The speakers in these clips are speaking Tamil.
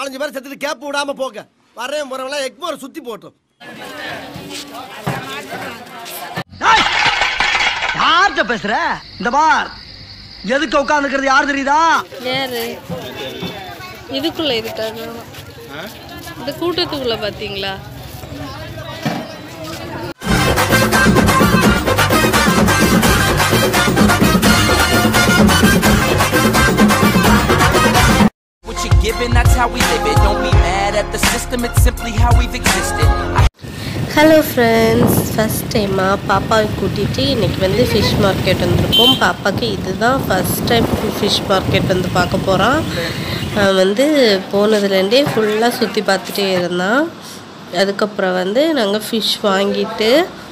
நாலஞ்சு பேர் செத்துட்டு கேப் விடாம போங்க வரேன் போறவங்களாம் எக்மோர் சுத்தி போட்டோம் யார்கிட்ட பேசுற இந்த பார் எதுக்கு உட்காந்துக்கிறது யார் தெரியுதா யாரு இதுக்குள்ள இருக்காங்க இந்த கூட்டத்துக்குள்ள பாத்தீங்களா What you're given, that's how we live it. Don't be mad at the system, it's simply how we've existed. I hello friends first டைமாக பாப்பாவை கூட்டிகிட்டு இன்றைக்கி வந்து ஃபிஷ் மார்க்கெட் வந்திருக்கோம் பாப்பாவுக்கு இதுதான் ஃபஸ்ட் டைம் ஃபிஷ் மார்க்கெட் வந்து பார்க்க போகிறான் அவன் வந்து போனதுலேருந்தே ஃபுல்லாக சுற்றி பார்த்துட்டே இருந்தான் அதுக்கப்புறம் வந்து நாங்கள் ஃபிஷ் வாங்கிட்டு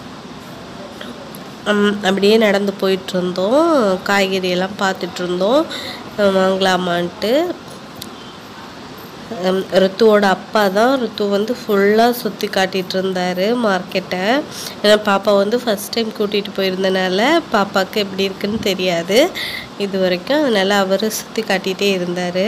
ம், அப்படியே நடந்து போயிட்டு இருந்தோம் காய்கறி எல்லாம் பார்த்துட்டு இருந்தோம் அஹ் வாங்கலாமான்ட்டு ஹம், ரித்துவோட அப்பா தான் ரித்து வந்து ஃபுல்லாக சுற்றி காட்டிகிட்டு இருந்தார் மார்க்கெட்டை ஏன்னா பாப்பா வந்து ஃபஸ்ட் டைம் கூட்டிகிட்டு போயிருந்தனால பாப்பாவுக்கு எப்படி இருக்குன்னு தெரியாது இது வரைக்கும் அதனால் அவர் சுற்றி காட்டிகிட்டே இருந்தார்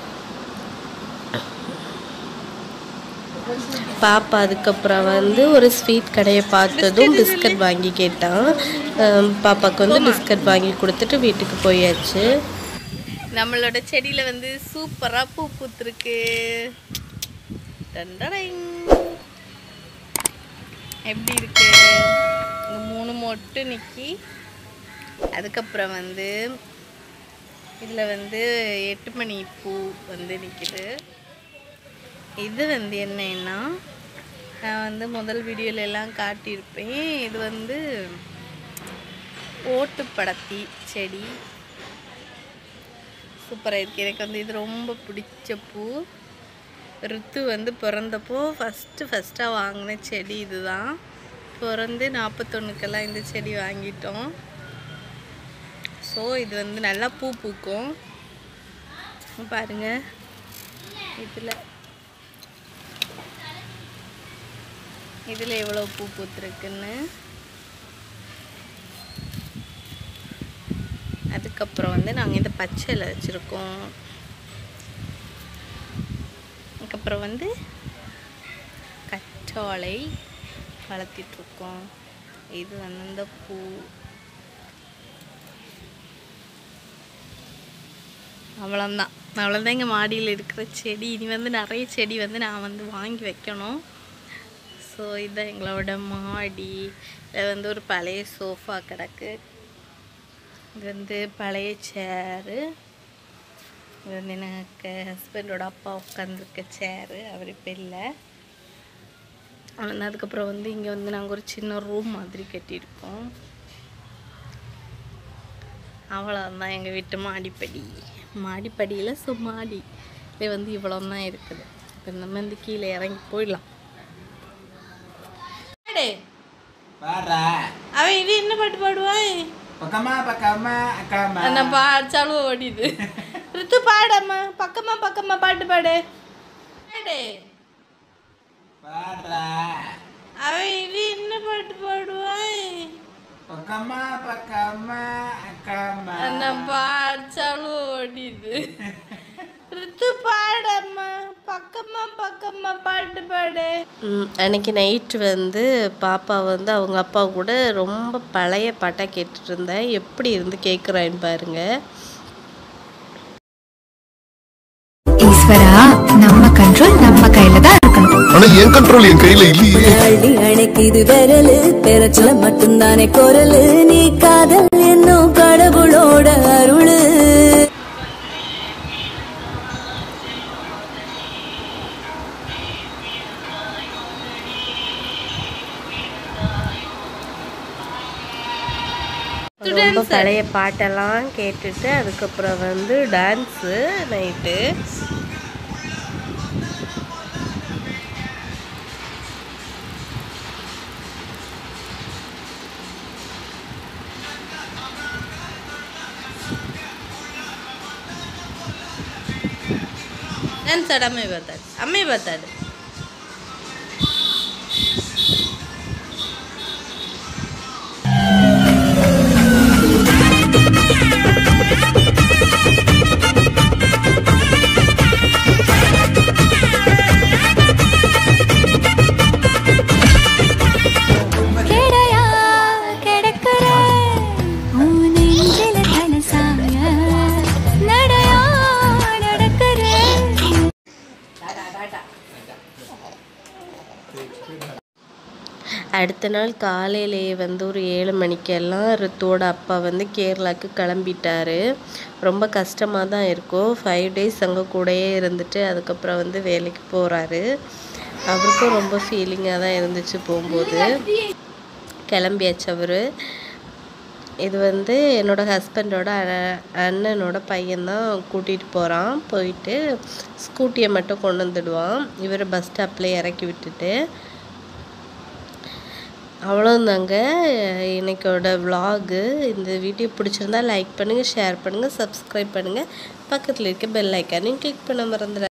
பாப்பா அதுக்கப்புறம் வந்து ஒரு ஸ்வீட் கடையை பார்த்ததும் பிஸ்கட் வாங்கி கேட்டான் ஹம், பாப்பாவுக்கு வந்து பிஸ்கட் வாங்கி கொடுத்துட்டு வீட்டுக்கு போயாச்சு நம்மளோட செடியில் வந்து சூப்பராக பூ பூத்துருக்கு டண்டடைங். எப்படி இருக்கு இந்த மூணு மொட்டு நிக்கி அதுக்கப்புறம் வந்து இதில் வந்து எட்டு மணி பூ வந்து நிற்கிது இது வந்து என்னன்னா நான் வந்து முதல் வீடியோல எல்லாம் காட்டியிருப்பேன் இது வந்து ஓட்டுப்படத்தி செடி சூப்பராக இருக்குது எனக்கு வந்து இது ரொம்ப பிடிச்ச பூ ரித்து வந்து பிறந்தப்போ ஃபஸ்ட்டு ஃபஸ்ட்டாக வாங்கின செடி இதுதான் பிறந்து நாற்பத்தொன்னுக்கெல்லாம் இந்த செடி வாங்கிட்டோம் ஸோ இது வந்து நல்லா பூ பூக்கும் பாருங்க இதில் இதில் எவ்வளோ பூ பூத்துருக்குன்னு அதுக்கப்புறம் வந்து நாங்கள் இந்த பச்சையில் வச்சுருக்கோம் அதுக்கப்புறம் வந்து கற்றாழை வளர்த்திட்ருக்கோம் இது வந்து இந்த பூ அவ்வளோதான் அவ்வளோதான் எங்கள் மாடியில் இருக்கிற செடி இனி வந்து நிறைய செடி வந்து நான் வந்து வாங்கி வைக்கணும் ஸோ இதுதான் எங்களோட மாடி இதில் வந்து ஒரு பழைய சோஃபா கிடக்கு இது வந்து பழைய சேரு இது வந்து எனக்கு ஹஸ்பண்டோட அப்பா உட்காந்துருக்க சேரு அவர் இப்போ இல்லை அவ்வளோதான் அதுக்கப்புறம் வந்து இங்கே வந்து நாங்கள் ஒரு சின்ன ரூம் மாதிரி கட்டியிருக்கோம் அவ்வளோதான் எங்கள் வீட்டு மாடிப்படி மாடிப்படியில் ஸோ மாடி இது வந்து இவ்வளோ தான் இருக்குது இப்போ நம்ம வந்து கீழே இறங்கி போயிடலாம் அவன் இது என்ன பாட்டு பாடுவான் பக்கமா பக்கமா அக்காமா நான் பாடிச்சாலும் ஓடிது ரித்து பாடம்மா பக்கமா பக்கமா பாட்டு பாடு பாடு பாடுறா அவன் இது என்ன பாட்டு பாடுவான் பக்கமா பக்கமா அக்காமா நான் பாடிச்சாலும் ஓடிது ரித்து பாடம்மா பக்கமா பக்கமா பாட்டு பாடு அன்னைக்கு நைட்டு வந்து பாப்பா வந்து அவங்க அப்பா கூட ரொம்ப பழைய பாட்டாக கேட்டுட்டு இருந்தேன் எப்படி இருந்து கேட்குறான்னு பாருங்க ஈஸ்வரா நம்ம கண்ட்ரோல் நம்ம கையில தான் இருக்கணும் ஆனா என் கண்ட்ரோல் என் கையில இல்லையே அள்ளி அணைக்குது விரலு பெறச்சல மட்டும்தானே குரலு நீ காதல் என்னும் கடவுளோட அருளு ரொம்ப பழைய பாட்டெல்லாம் கேட்டுட்டு அதுக்கப்புறம் வந்து டான்ஸு நைட்டு டான்ஸ் ஆடு அம்மை பார்த்தாடு அம்மை பார்த்தாடு அடுத்த நாள் காலையிலேயே வந்து ஒரு ஏழு மணிக்கெல்லாம் ரித்துவோட அப்பா வந்து கேரளாவுக்கு கிளம்பிட்டாரு ரொம்ப கஷ்டமாக தான் இருக்கும் ஃபைவ் டேஸ் அங்கே கூடயே இருந்துட்டு அதுக்கப்புறம் வந்து வேலைக்கு போகிறாரு அவருக்கும் ரொம்ப ஃபீலிங்காக தான் இருந்துச்சு போகும்போது கிளம்பியாச்சு அவர் இது வந்து என்னோட ஹஸ்பண்டோட அண்ணனோட பையன்தான் கூட்டிகிட்டு போகிறான் போயிட்டு ஸ்கூட்டியை மட்டும் கொண்டு வந்துடுவான் இவர் பஸ் ஸ்டாப்பில் இறக்கி விட்டுட்டு அவ்வளோதாங்க இன்னைக்கோட vlog இந்த வீடியோ பிடிச்சிருந்தா லைக் பண்ணுங்கள் ஷேர் பண்ணுங்கள் சப்ஸ்கிரைப் பண்ணுங்கள் பக்கத்தில் இருக்க பெல் ஐக்கானையும் கிளிக் பண்ண மறந்துடாதீங்க